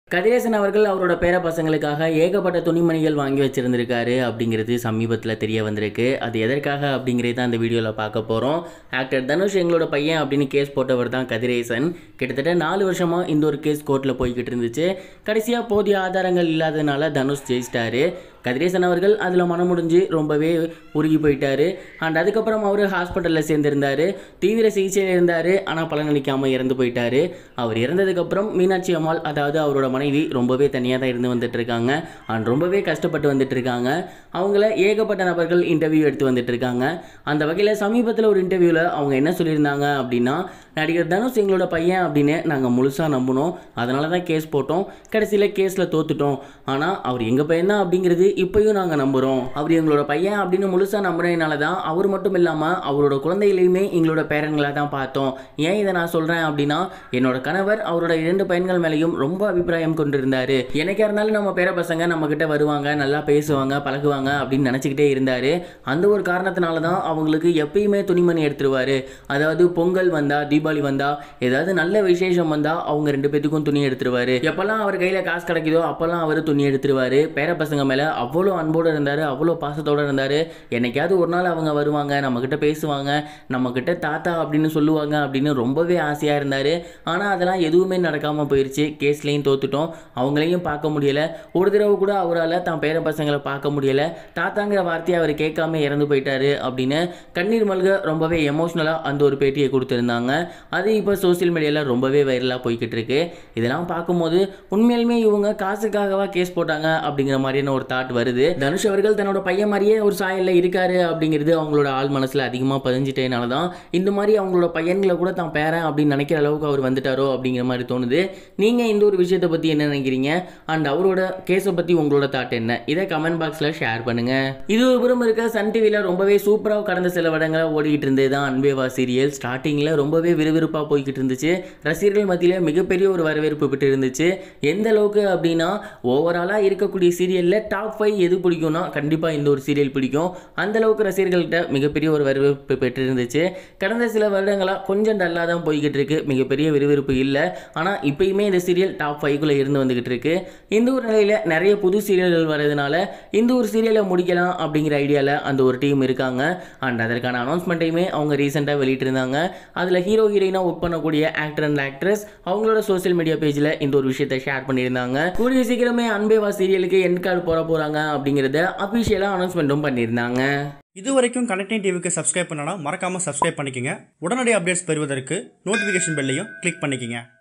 கதிரேசன் அவர்கள் அவரோட பேர பசங்களுக்காக ஏகப்பட்ட துணிமணிகள் வாங்கி வச்சிருந்திருக்காரு அப்படிங்கிறது சமீபத்தில் தெரிய வந்திருக்கு அது எதற்காக அப்படிங்கிறது தான் இந்த வீடியோவில் பார்க்க போகிறோம் ஆக்டர் தனுஷ் எங்களோட பையன் அப்படின்னு கேஸ் போட்டவர் தான் கதிரேசன் கிட்டத்தட்ட நாலு வருஷமாக இந்த ஒரு கேஸ் கோர்ட்டில் போய்கிட்டு இருந்துச்சு கடைசியாக போதிய ஆதாரங்கள் இல்லாதனால தனுஷ் ஜெயிச்சிட்டாரு கதிரேசன் அவர்கள் அதில் மனமுடிஞ்சு ரொம்பவே உருகி போயிட்டாரு அண்ட் அதுக்கப்புறம் அவர் ஹாஸ்பிட்டலில் சேர்ந்திருந்தார் தீவிர சிகிச்சையில் இருந்தார் ஆனால் பலனளிக்காமல் இறந்து போயிட்டாரு அவர் இறந்ததுக்கப்புறம் மீனாட்சி அம்மாள் அதாவது அவரோட மனைவி ரொம்பவே தனியாக தான் இருந்து வந்துட்டு இருக்காங்க அண்ட் ரொம்பவே கஷ்டப்பட்டு வந்துட்டு இருக்காங்க அவங்கள ஏகப்பட்ட நபர்கள் இன்டர்வியூ எடுத்து வந்துட்டு இருக்காங்க அந்த வகையில் சமீபத்தில் ஒரு இன்டர்வியூவில் அவங்க என்ன சொல்லியிருந்தாங்க அப்படின்னா நடிகர் தனுஷ் எங்களோட பையன் அப்படின்னு நாங்கள் முழுசாக நம்பினோம் அதனால தான் கேஸ் போட்டோம் கடைசியில் கேஸில் தோத்துட்டோம் ஆனால் அவர் எங்கள் பையன் தான் அப்படிங்கிறது இப்பயும் நாங்கள் நம்புகிறோம் அவர் எங்களோட பையன் அப்படின்னு முழுசாக நம்புறதுனால தான் அவர் மட்டும் இல்லாமல் அவரோட குழந்தைகளையுமே எங்களோட பேரன்களாக தான் பார்த்தோம் ஏன் இதை நான் சொல்கிறேன் அப்படின்னா என்னோட கணவர் அவரோட இரண்டு பையன்கள் மேலேயும் ரொம்ப அபிப்பிராயம் கொண்டிருந்தார் எனக்கா இருந்தாலும் நம்ம பேர பசங்க நம்மக்கிட்ட வருவாங்க நல்லா பேசுவாங்க பழகுவாங்க அப்படின்னு நினச்சிக்கிட்டே இருந்தார் அந்த ஒரு காரணத்தினால தான் அவங்களுக்கு எப்பயுமே துணிமணி எடுத்துருவார் அதாவது பொங்கல் வந்தால் தீபாவளி வந்தால் ஏதாவது நல்ல விசேஷம் வந்தால் அவங்க ரெண்டு பேத்துக்கும் துணி எடுத்துருவாரு எப்போல்லாம் அவர் கையில் காசு கிடைக்குதோ அப்போல்லாம் அவர் துணி எடுத்துருவாரு பேர பசங்க மேலே அவ்வளோ அன்போடு இருந்தார் அவ்வளோ பாசத்தோடு இருந்தார் என்னைக்காவது ஒரு நாள் அவங்க வருவாங்க நம்மக்கிட்ட பேசுவாங்க நம்மக்கிட்ட தாத்தா அப்படின்னு சொல்லுவாங்க அப்படின்னு ரொம்பவே ஆசையாக இருந்தார் ஆனால் அதெல்லாம் எதுவுமே நடக்காமல் போயிடுச்சு கேஸ்லேயும் தோத்துட்டோம் அவங்களையும் பார்க்க முடியலை ஒரு தடவை கூட அவரால் தான் பேர பசங்களை பார்க்க முடியலை தாத்தாங்கிற வார்த்தையை அவர் கேட்காம இறந்து போயிட்டாரு அப்படின்னு கண்ணீர் மல்க ரொம்பவே எமோஷ்னலாக அந்த ஒரு பேட்டியை கொடுத்துருந்தாங்க அது இப்போ சோஷியல் மீடியாவில் ரொம்பவே வைரலாக போய்கிட்டு இருக்கு இதெல்லாம் பார்க்கும்போது உண்மையிலுமே இவங்க காசுக்காகவா கேஸ் போட்டாங்க அப்படிங்கிற மாதிரியான ஒரு தாட் வருது தனுஷ் அவர்கள் தன்னோட பையன் மாதிரியே ஒரு சாயலில் இருக்காரு அப்படிங்கிறது அவங்களோட ஆள் மனசில் அதிகமாக பதிஞ்சிட்டேனால தான் இந்த மாதிரி அவங்களோட பையன்களை கூட தான் பேரன் அப்படின்னு நினைக்கிற அளவுக்கு அவர் வந்துட்டாரோ அப்படிங்கிற மாதிரி தோணுது நீங்கள் இந்த ஒரு விஷயத்தை பற்றி என்ன நினைக்கிறீங்க அண்ட் அவரோட கேஸை பற்றி உங்களோட தாட் என்ன இதை கமெண்ட் பாக்ஸில் ஷேர் பண்ணுங்க இது ஒரு புறம் இருக்க சன் டிவியில் ரொம்பவே சூப்பராக கடந்த சில வருடங்களாக ஓடிக்கிட்டு இருந்தது தான் அன்பேவா சீரியல் ஸ்டார்டிங்கில் ரொம்பவே விறுவிறுப்பாக போய்கிட்டு இருந்துச்சு ரசிகர்கள் மத்தியில் மிகப்பெரிய ஒரு வரவேற்பு பெற்று இருந்துச்சு எந்த அளவுக்கு அப்படின்னா ஓவராலாக இருக்கக்கூடிய சீரியலில் டாப் ஃபைவ் எது பிடிக்கும்னா கண்டிப்பாக இந்த ஒரு சீரியல் பிடிக்கும் அந்த அளவுக்கு ரசிகர்கள்ட்ட மிகப்பெரிய ஒரு வரவேற்பு பெற்று இருந்துச்சு கடந்த சில வருடங்களாக கொஞ்சம் டல்லாக தான் போய்கிட்டு இருக்கு மிகப்பெரிய விறுவிறுப்பு இல்லை ஆனால் இப்பயுமே இந்த சீரியல் டாப் ஃபைவ்குள்ளே இருந்து வந்துகிட்டு இருக்கு இந்த ஒரு நிலையில் நிறைய புது சீரியல்கள் வரதுனால இந்த ஒரு சீரியலை முடிக்கலாம் அப்படிங்கிற ஐடியாவில் அந்த ஒரு டீம் இருக்காங்க அண்ட் அதற்கான அனௌன்ஸ்மெண்ட்டையுமே அவங்க ரீசெண்டாக வெளியிட்டிருந்தாங்க அதில் ஹீரோ ஹீரோயினாக ஒர்க் பண்ணக்கூடிய ஆக்டர் அண்ட் ஆக்ட்ரஸ் அவங்களோட சோஷியல் மீடியா பேஜில் இந்த ஒரு விஷயத்தை ஷேர் பண்ணியிருந்தாங்க கூடிய சீக்கிரமே அன்பேவா சீரியலுக்கு எண்ட் கார்டு போட போகிறாங்க அப்படிங்கிறத அஃபிஷியலாக அனௌன்ஸ்மெண்ட்டும் பண்ணியிருந்தாங்க இது வரைக்கும் கனெக்டிங் டிவிக்கு சப்ஸ்கிரைப் பண்ணனா மறக்காமல் சப்ஸ்கிரைப் பண்ணிக்கங்க உடனடி அப்டேட்ஸ் பெறுவதற்கு நோட்டிஃபிகேஷன் பெல்லையும் கிளிக் பண்ணிக்கங்க